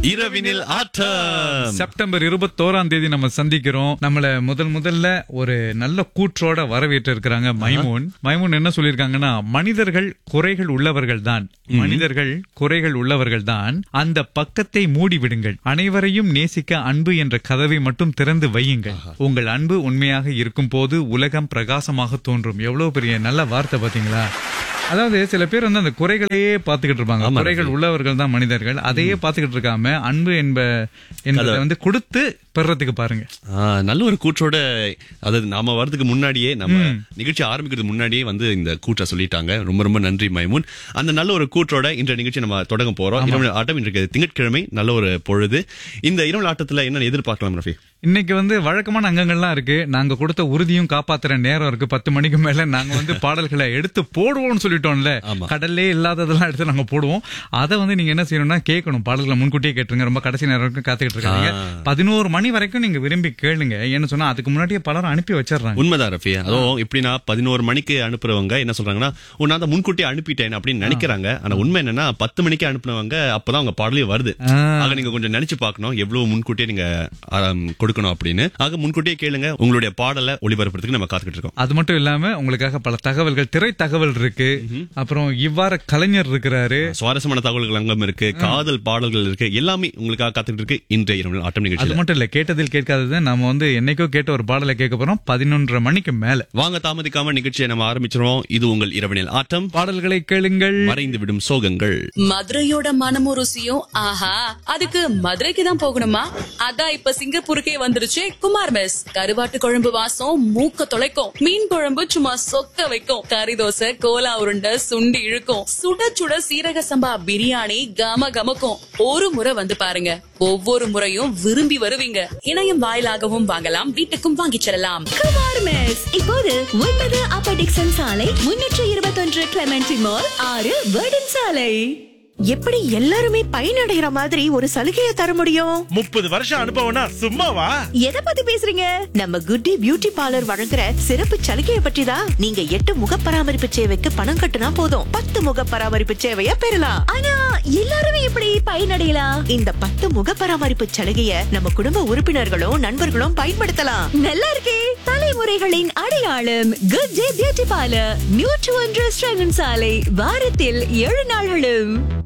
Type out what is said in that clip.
இரவினில் ஆட்டம் செப்டம்பர் இருபத்தோராம் தேதி நம்ம சந்திக்கிறோம் நம்மள முதல் முதல்ல ஒரு நல்ல கூற்றோட வரவேற்று இருக்கிறாங்க மைமூன் மைமூன் என்ன சொல்லியிருக்காங்கன்னா மனிதர்கள் குறைகள் உள்ளவர்கள் தான் மனிதர்கள் குறைகள் உள்ளவர்கள் தான் அந்த பக்கத்தை மூடி விடுங்கள் அனைவரையும் நேசிக்க அன்பு என்ற கதவை மட்டும் திறந்து வையுங்கள் உங்கள் அன்பு உண்மையாக இருக்கும் போது உலகம் பிரகாசமாக தோன்றும் எவ்வளவு பெரிய நல்ல வார்த்தை பாத்தீங்களா அதாவது சில பேர் வந்து அந்த குறைகளையே பார்த்துக்கிட்டு இருப்பாங்க ஆமா, குறைகள் உள்ளவர்கள் தான் மனிதர்கள் அதையே பார்த்துக்கிட்டு இருக்காம அன்பு என்ப என்பதை வந்து கொடுத்து பெறறதுக்கு பாருங்க ஆ, நல்ல ஒரு கூற்றோட அதாவது நாம வரதுக்கு முன்னாடியே நம்ம நிகழ்ச்சி ஆரம்பிக்கிறதுக்கு முன்னாடியே வந்து இந்த கூற்றை சொல்லிட்டாங்க ரொம்ப ரொம்ப நன்றி மைமூன் அந்த நல்ல ஒரு கூற்றோட இன்றைய நிகழ்ச்சி நம்ம தொடங்க போறோம் இரவு ஆட்டம் இன்றைக்கு திங்கட்கிழமை நல்ல ஒரு பொழுது இந்த இரவு ஆட்டத்துல என்ன எதிர்பார்க்கலாம் ரஃபி இன்னைக்கு வந்து வழக்கமான அங்கங்கள்லாம் இருக்கு நாங்க கொடுத்த உறுதியும் காப்பாத்துற நேரம் இருக்கு பத்து மணிக்கு மேல நாங்க வந்து பாடல்களை எடுத்து போடுவோம்னு சொல்லிட்டோம்ல ஆமா. கடல்லே இல்லாததெல்லாம் எடுத்து நாங்க போடுவோம் அதை வந்து நீங்க என்ன செய்யணும்னா கேட்கணும் பாடல்களை முன்கூட்டியே கேட்டுருங்க ரொம்ப கடைசி நேரம் வரைக்கும் காத்துக்கிட்டு இருக்காங்க ஆ. பதினோரு மணி வரைக்கும் நீங்க விரும்பி கேளுங்க ஏன்னு சொன்னா அதுக்கு முன்னாடியே பலரும் அனுப்பி வச்சிடுறாங்க உண்மைதான் ரஃபி அதுவும் இப்படின்னா பதினோரு மணிக்கு அனுப்புறவங்க என்ன சொல்றாங்கன்னா உன்னை தான் முன்கூட்டி அனுப்பிட்டேன் அப்படின்னு நினைக்கிறாங்க ஆனா உண்மை என்னன்னா பத்து மணிக்கு அனுப்புனவங்க அப்பதான் அவங்க பாடலே வருது ஆ. ஆக நீங்க கொஞ்சம் நினைச்சு பார்க்கணும் எவ்வளவு முன்கூட்டியே நீங்க ஆம், கொடுக்கணும் அப்படின்னு ஆக முன்கூட்டியே கேளுங்க உங்களுடைய பாடலை ஒளிபரப்புறதுக்கு நம்ம காத்துக்கிட்டு இருக்கோம் அது மட்டும் இல்லாம உங்களுக்காக பல தகவல்கள் திரை தகவல் இருக்கு அப்புறம் இவ்வாறு கலைஞர் இருக்கிறாரு சுவாரஸ்யமான தகவல்கள் அங்கம் இருக்கு காதல் பாடல்கள் இருக்கு எல்லாமே உங்களுக்காக காத்துக்கிட்டு இருக்கு இன்றைய இரவு ஆட்டம் அது நிகழ்ச்சியில மட்டும் இல்ல கேட்டதில் கேட்காதது நம்ம வந்து என்னைக்கோ கேட்ட ஒரு பாடலை கேட்க போறோம் பதினொன்றரை மணிக்கு மேல வாங்க தாமதிக்காம நிகழ்ச்சியை நம்ம ஆரம்பிச்சிருவோம் இது உங்கள் இரவனில் ஆட்டம் பாடல்களை கேளுங்கள் மறைந்து விடும் சோகங்கள் மதுரையோட மனமும் ருசியும் ஆஹா அதுக்கு மதுரைக்கு தான் போகணுமா அதான் இப்ப சிங்கப்பூருக்கே வந்துருச்சு குமார் மெஸ் கருவாட்டு குழம்பு வாசம் மூக்க தொலைக்கும் மீன் குழம்பு சும்மா சொக்க வைக்கும் கறி தோசை கோலா உருண்டை சுண்டி இழுக்கும் சுட சுட சீரக சம்பா பிரியாணி கம கமக்கும் ஒரு முறை வந்து பாருங்க ஒவ்வொரு முறையும் விரும்பி வருவீங்க இணையம் வாயிலாகவும் வாங்கலாம் வீட்டுக்கும் வாங்கிச் செல்லலாம் குமார் மெஸ் இப்போது ஒன்பது அப்பர் டிக்சன் சாலை முன்னூற்று இருபத்தொன்று கிளமெண்டி மால் ஆறு வேர்டன் சாலை எப்படி எல்லாருமே பயனடைகிற மாதிரி ஒரு சலுகையை தர முடியும் முப்பது வருஷம் அனுபவம்னா சும்மாவா எதை பத்தி பேசுறீங்க நம்ம குட்டி பியூட்டி பார்லர் வழங்குற சிறப்பு சலுகையை பற்றி தான் நீங்க எட்டு முக பராமரிப்பு சேவைக்கு பணம் கட்டுனா போதும் பத்து முக பராமரிப்பு சேவைய பெறலாம் ஆனா எல்லாருமே எப்படி பயனடையலாம் இந்த பத்து முக பராமரிப்பு சலுகைய நம்ம குடும்ப உறுப்பினர்களும் நண்பர்களும் பயன்படுத்தலாம் நல்லா இருக்கே தலைமுறைகளின் அடையாளம் குட் டே பியூட்டி பார்லர் நூற்று ஒன்று ஸ்ரங்கன் சாலை வாரத்தில் ஏழு நாள்களும்